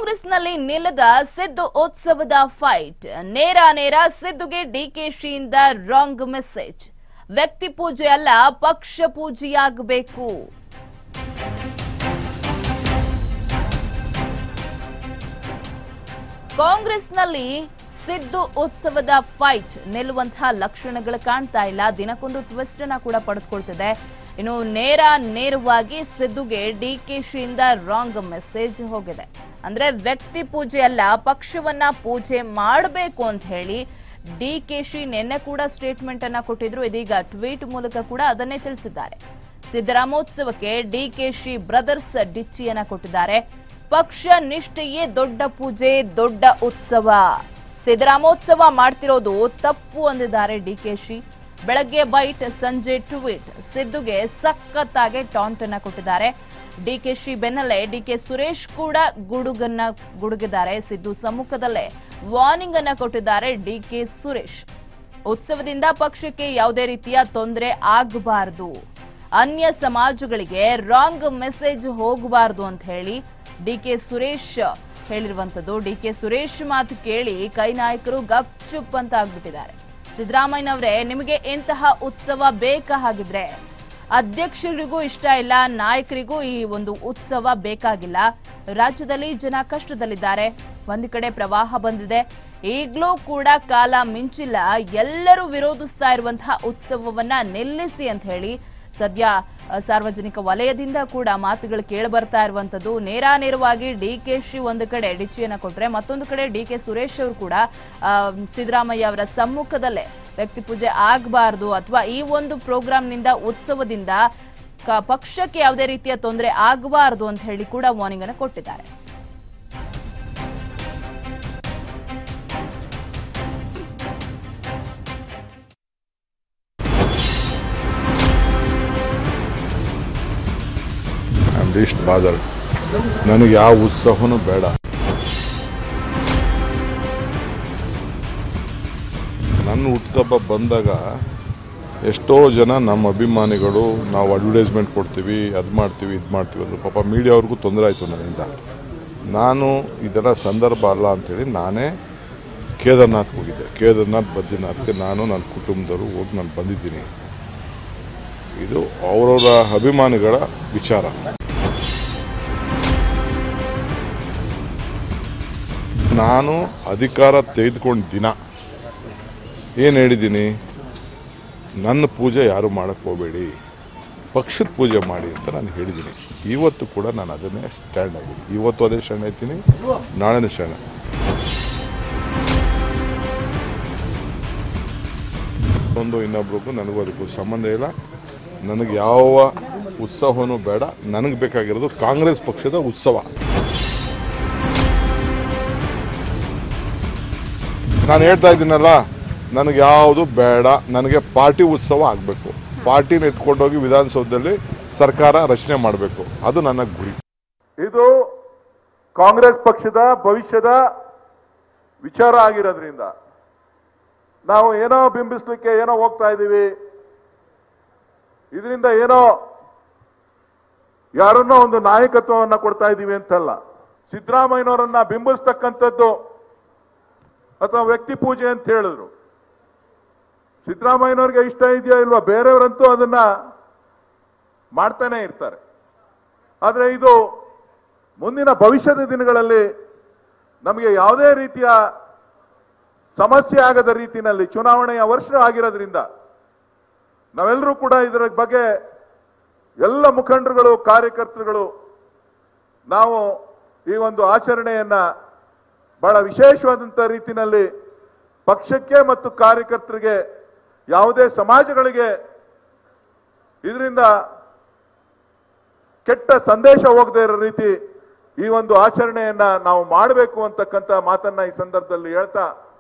ಕಾಂಗ್ರೆಸ್ನಲ್ಲಿ ನಿಲ್ಲದ ಸಿದ್ದು ಉತ್ಸವದ ಫೈಟ್ ನೇರ ನೇರ ಸಿದ್ದುಗೆ ಡಿಕೆಶಿಯಿಂದ ರಾಂಗ್ ಮೆಸೇಜ್ ವ್ಯಕ್ತಿ ಪೂಜೆ ಅಲ್ಲ ಪಕ್ಷ ಪೂಜೆಯಾಗಬೇಕು ಕಾಂಗ್ರೆಸ್ನಲ್ಲಿ ಸಿದ್ದು ಉತ್ಸವದ ಫೈಟ್ ನಿಲ್ಲುವಂತಹ ಲಕ್ಷಣಗಳು ಕಾಣ್ತಾ ಇಲ್ಲ ದಿನಕ್ಕೊಂದು ಟ್ವಿಸ್ಟ್ ಅನ್ನ ಕೂಡ ಪಡೆದುಕೊಳ್ತಿದೆ ಇನ್ನು ನೇರ ನೇರವಾಗಿ ಸಿದ್ದುಗೆ ಡಿಕೆಶಿಯಿಂದ ರಾಂಗ್ ಮೆಸೇಜ್ ಹೋಗಿದೆ ಅಂದ್ರೆ ವ್ಯಕ್ತಿ ಪೂಜೆ ಅಲ್ಲ ಪಕ್ಷವನ್ನ ಪೂಜೆ ಮಾಡಬೇಕು ಅಂತ ಹೇಳಿ ಡಿಕೆಶಿ ನಿನ್ನೆ ಕೂಡ ಸ್ಟೇಟ್ಮೆಂಟ್ ಅನ್ನ ಕೊಟ್ಟಿದ್ರು ಇದೀಗ ಟ್ವೀಟ್ ಮೂಲಕ ಕೂಡ ಅದನ್ನೇ ತಿಳಿಸಿದ್ದಾರೆ ಸಿದ್ದರಾಮೋತ್ಸವಕ್ಕೆ ಡಿಕೆಶಿ ಬ್ರದರ್ಸ್ ಡಿಚ್ಚಿಯನ್ನ ಕೊಟ್ಟಿದ್ದಾರೆ ಪಕ್ಷ ನಿಷ್ಠೆಯೇ ದೊಡ್ಡ ಪೂಜೆ ದೊಡ್ಡ ಉತ್ಸವ ಸಿದ್ದರಾಮೋತ್ಸವ ಮಾಡ್ತಿರೋದು ತಪ್ಪು ಅಂದಿದ್ದಾರೆ ಡಿಕೆಶಿ ಬೆಳಗ್ಗೆ ಬೈಟ್ ಸಂಜೆ ಟ್ವೀಟ್ ಸಿದ್ದುಗೆ ಸಖತ್ತಾಗಿ ಟಾಂಟ್ ಅನ್ನ ಕೊಟ್ಟಿದ್ದಾರೆ ಡಿಕೆಶಿ ಬೆನ್ನಲ್ಲೇ ಡಿಕೆ ಸುರೇಶ್ ಕೂಡ ಗುಡುಗನ್ನ ಗುಡುಗಿದ್ದಾರೆ ಸಿದ್ದು ಸಮ್ಮುಖದಲ್ಲೇ ವಾರ್ನಿಂಗ್ ಅನ್ನ ಕೊಟ್ಟಿದ್ದಾರೆ ಡಿಕೆ ಸುರೇಶ್ ಉತ್ಸವದಿಂದ ಪಕ್ಷಕ್ಕೆ ಯಾವುದೇ ರೀತಿಯ ತೊಂದರೆ ಆಗಬಾರದು ಅನ್ಯ ಸಮಾಜಗಳಿಗೆ ರಾಂಗ್ ಮೆಸೇಜ್ ಹೋಗಬಾರದು ಅಂತ ಹೇಳಿ ಡಿಕೆ ಸುರೇಶ್ ಹೇಳಿರುವಂತದ್ದು ಡಿಕೆ ಸುರೇಶ್ ಮಾತು ಕೇಳಿ ಕೈ ನಾಯಕರು ಗಪ್ಚುಪ್ ಅಂತ ಆಗ್ಬಿಟ್ಟಿದ್ದಾರೆ ಸಿದ್ದರಾಮಯ್ಯನವರೇ ನಿಮಗೆ ಇಂತಹ ಉತ್ಸವ ಬೇಕಾ ಹಾಗಿದ್ರೆ ಅಧ್ಯಕ್ಷರಿಗೂ ಇಷ್ಟ ಇಲ್ಲ ನಾಯಕರಿಗೂ ಈ ಒಂದು ಉತ್ಸವ ಬೇಕಾಗಿಲ್ಲ ರಾಜ್ಯದಲ್ಲಿ ಜನ ಕಷ್ಟದಲ್ಲಿದ್ದಾರೆ ಒಂದು ಕಡೆ ಪ್ರವಾಹ ಬಂದಿದೆ ಈಗಲೂ ಕೂಡ ಕಾಲ ಮಿಂಚಿಲ್ಲ ಎಲ್ಲರೂ ವಿರೋಧಿಸ್ತಾ ಇರುವಂತಹ ಉತ್ಸವವನ್ನ ನಿಲ್ಲಿಸಿ ಅಂತ ಹೇಳಿ ಸದ್ಯ ಅ, ಸಾರ್ವಜನಿಕ ವಲಯದಿಂದ ಕೂಡ ಮಾತುಗಳು ಕೇಳಿ ಬರ್ತಾ ಇರುವಂತದ್ದು ನೇರ ನೇರವಾಗಿ ಡಿ ಕೆ ಶಿ ಒಂದು ಕಡೆ ಡಿಚಿಯನ್ನ ಕೊಟ್ರೆ ಮತ್ತೊಂದು ಕಡೆ ಡಿ ಕೆ ಸುರೇಶ್ ಅವರು ಕೂಡ ಆ, ಸಿದ್ದರಾಮಯ್ಯ ಅವರ ಸಮ್ಮುಖದಲ್ಲೇ ವ್ಯಕ್ತಿ ಪೂಜೆ ಆಗಬಾರದು ಅಥವಾ ಈ ಒಂದು ಪ್ರೋಗ್ರಾಂನಿಂದ ಉತ್ಸವದಿಂದ ಕ- ಪಕ್ಷಕ್ಕೆ ಯಾವುದೇ ರೀತಿಯ ತೊಂದರೆ ಆಗಬಾರದು ಅಂತ ಹೇಳಿ ಕೂಡ ವಾರ್ನಿಂಗ್ ಅನ್ನು ಕೊಟ್ಟಿದ್ದಾರೆ ಐ ಆಮ್ ಲಿಸ್ಟ್ ಬಾದರ್ ನನಗೆ ಯಾವ ಉತ್ಸವನೂ ಬೇಡ ನನ್ನ ಹುಟ್ಟುಹಬ್ಬ ಬಂದಾಗ ಎಷ್ಟೋ ಜನ ನಮ್ಮ ಅಭಿಮಾನಿಗಳು ನಾವು ಅಡ್ವರ್ಟೈಸ್ಮೆಂಟ್ ಕೊಡ್ತೀವಿ ಅದು ಮಾಡ್ತೀವಿ ಇದು ಮಾಡ್ತೀವಿ ಅಂದರು ಪಾಪ ಮೀಡಿಯಾವ್ರಿಗೂ ತೊಂದರೆ ಆಯಿತು ನನ್ನಿಂದ ನಾನು ಇದರ ಸಂದರ್ಭ ಅಲ್ಲ ಅಂಥೇಳಿ ನಾನೇ ಕೇದಾರ್ನಾಥ್ ಹೋಗಿದ್ದೆ ಕೇದಾರ್ನಾಥ್ ಬದ್ರಿನಾಥ್ಗೆ ನಾನು ನನ್ನ ಕುಟುಂಬದವರು ಹೋಗಿ ನಾನು ಬಂದಿದ್ದೀನಿ ಇದು ಅವರವರ ಅಭಿಮಾನಿಗಳ ವಿಚಾರ ನಾನು ಅಧಿಕಾರ ತೆಗೆದುಕೊಂಡ ದಿನ ಏನು ಹೇಳಿದ್ದೀನಿ ನನ್ನ ಪೂಜೆ ಯಾರು ಮಾಡಕ್ಕೆ ಹೋಗಬೇಡಿ ಪಕ್ಷದ ಪೂಜೆ ಮಾಡಿ ಅಂತ ನಾನು ಹೇಳಿದ್ದೀನಿ ಇವತ್ತು ಕೂಡ ನಾನು ಅದನ್ನೇ ಸ್ಟ್ಯಾಂಡ್ ಆಗಿದ್ದೀನಿ ಇವತ್ತು ಅದೇ ಸ್ಟ್ಯಾಂಡ್ ಆಯ್ತೀನಿ ನಾಳೆನೇ ಸ್ಟ್ಯಾಂಡ್ ಒಂದು ಇನ್ನೊಬ್ರಿಗೂ ನನಗೂ ಅದಕ್ಕೂ ಸಂಬಂಧ ಇಲ್ಲ ನನಗೆ ಯಾವ ಉತ್ಸವನೂ ಬೇಡ ನನಗೆ ಬೇಕಾಗಿರೋದು ಕಾಂಗ್ರೆಸ್ ಪಕ್ಷದ ಉತ್ಸವ ನಾನು ಹೇಳ್ತಾ ಇದ್ದೀನಲ್ಲ ನನಗೆ ಯಾವುದು ಬೇಡ ನನಗೆ ಪಾರ್ಟಿ ಉತ್ಸವ ಆಗಬೇಕು ಪಾರ್ಟಿನ ಎತ್ಕೊಂಡೋಗಿ ವಿಧಾನಸೌಧದಲ್ಲಿ ಸರ್ಕಾರ ರಚನೆ ಮಾಡಬೇಕು ಅದು ನನ್ನ ಗುರಿ ಇದು ಕಾಂಗ್ರೆಸ್ ಪಕ್ಷದ ಭವಿಷ್ಯದ ವಿಚಾರ ಆಗಿರೋದ್ರಿಂದ ನಾವು ಏನೋ ಬಿಂಬಿಸ್ಲಿಕ್ಕೆ ಏನೋ ಹೋಗ್ತಾ ಇದ್ದೀವಿ ಇದರಿಂದ ಏನೋ ಯಾರನ್ನೋ ಒಂದು ನಾಯಕತ್ವವನ್ನ ಕೊಡ್ತಾ ಇದ್ದೀವಿ ಅಂತಲ್ಲ ಸಿದ್ದರಾಮಯ್ಯನವರನ್ನ ಬಿಂಬಿಸ್ತಕ್ಕಂಥದ್ದು ಅಥವಾ ವ್ಯಕ್ತಿ ಪೂಜೆ ಅಂತ ಹೇಳಿದ್ರು ಸಿದ್ದರಾಮಯ್ಯನವ್ರಿಗೆ ಇಷ್ಟ ಇದೆಯಾ ಇಲ್ವಾ ಬೇರೆಯವರಂತೂ ಅದನ್ನ ಮಾಡ್ತಾನೆ ಇರ್ತಾರೆ ಆದರೆ ಇದು ಮುಂದಿನ ಭವಿಷ್ಯದ ದಿನಗಳಲ್ಲಿ ನಮಗೆ ಯಾವುದೇ ರೀತಿಯ ಸಮಸ್ಯೆ ಆಗದ ರೀತಿಯಲ್ಲಿ ಚುನಾವಣೆಯ ವರ್ಷ ಆಗಿರೋದ್ರಿಂದ ನಾವೆಲ್ಲರೂ ಕೂಡ ಇದರ ಬಗ್ಗೆ ಎಲ್ಲ ಮುಖಂಡರುಗಳು ಕಾರ್ಯಕರ್ತರುಗಳು ನಾವು ಈ ಒಂದು ಆಚರಣೆಯನ್ನ ಬಹಳ ವಿಶೇಷವಾದಂಥ ರೀತಿಯಲ್ಲಿ ಪಕ್ಷಕ್ಕೆ ಮತ್ತು ಕಾರ್ಯಕರ್ತರಿಗೆ ಯಾವುದೇ ಸಮಾಜಗಳಿಗೆ ಇದರಿಂದ ಕೆಟ್ಟ ಸಂದೇಶ ಹೋಗದೆ ಇರೋ ರೀತಿ ಈ ಒಂದು ಆಚರಣೆಯನ್ನ ನಾವು ಮಾಡಬೇಕು ಅಂತಕ್ಕಂಥ ಮಾತನ್ನ ಈ ಸಂದರ್ಭದಲ್ಲಿ ಹೇಳ್ತಾ